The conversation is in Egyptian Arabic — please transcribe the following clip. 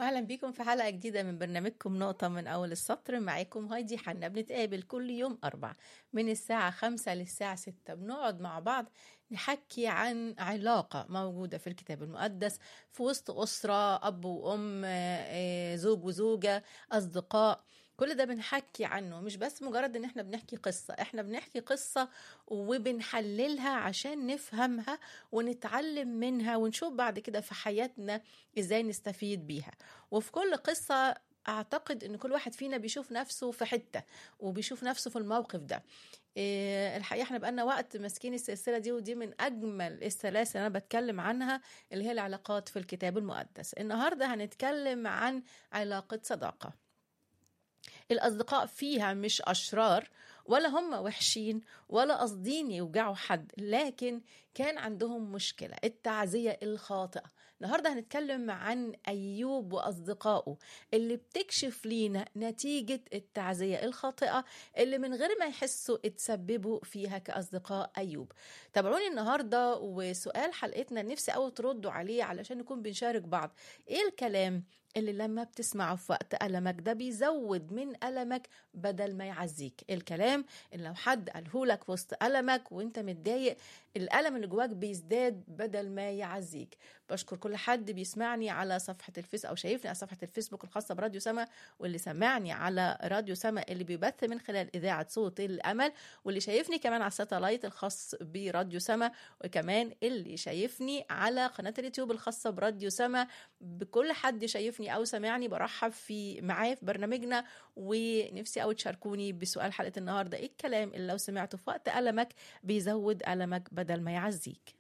واهلا بيكم في حلقه جديده من برنامجكم نقطه من اول السطر معاكم هايدي حنا بنتقابل كل يوم اربع من الساعه خمسة للساعه ستة بنقعد مع بعض نحكي عن علاقه موجوده في الكتاب المقدس في وسط اسره اب وام آه، زوج وزوجه اصدقاء كل ده بنحكي عنه مش بس مجرد ان احنا بنحكي قصة احنا بنحكي قصة وبنحللها عشان نفهمها ونتعلم منها ونشوف بعد كده في حياتنا ازاي نستفيد بيها وفي كل قصة اعتقد ان كل واحد فينا بيشوف نفسه في حتة وبيشوف نفسه في الموقف ده إيه الحقيقة احنا بقالنا وقت ماسكين السلسلة دي ودي من اجمل السلاسل انا بتكلم عنها اللي هي العلاقات في الكتاب المقدس النهاردة هنتكلم عن علاقة صداقة الأصدقاء فيها مش أشرار ولا هم وحشين ولا قاصدين يوجعوا حد لكن كان عندهم مشكلة التعزية الخاطئة النهاردة هنتكلم عن أيوب وأصدقائه اللي بتكشف لينا نتيجة التعزية الخاطئة اللي من غير ما يحسوا اتسببوا فيها كأصدقاء أيوب تابعوني النهاردة وسؤال حلقتنا نفسي أوي تردوا عليه علشان نكون بنشارك بعض إيه الكلام اللي لما بتسمعه في وقت ألمك ده بيزود من ألمك بدل ما يعزيك الكلام اللي لو حد قاله لك وسط ألمك وانت متضايق الألم اللي جواك بيزداد بدل ما يعزيك بشكر كل حد بيسمعني على صفحة الفيس أو شايفني على صفحة الفيسبوك الخاصة براديو سما واللي سمعني على راديو سما اللي بيبث من خلال إذاعة صوت الأمل واللي شايفني كمان على الساتلايت الخاص براديو سما وكمان اللي شايفني على قناة اليوتيوب الخاصة براديو سما بكل حد شايفني او سامعني برحب في معاه في برنامجنا ونفسي او تشاركوني بسؤال حلقه النهارده ايه الكلام اللي لو سمعته في وقت المك بيزود المك بدل ما يعزيك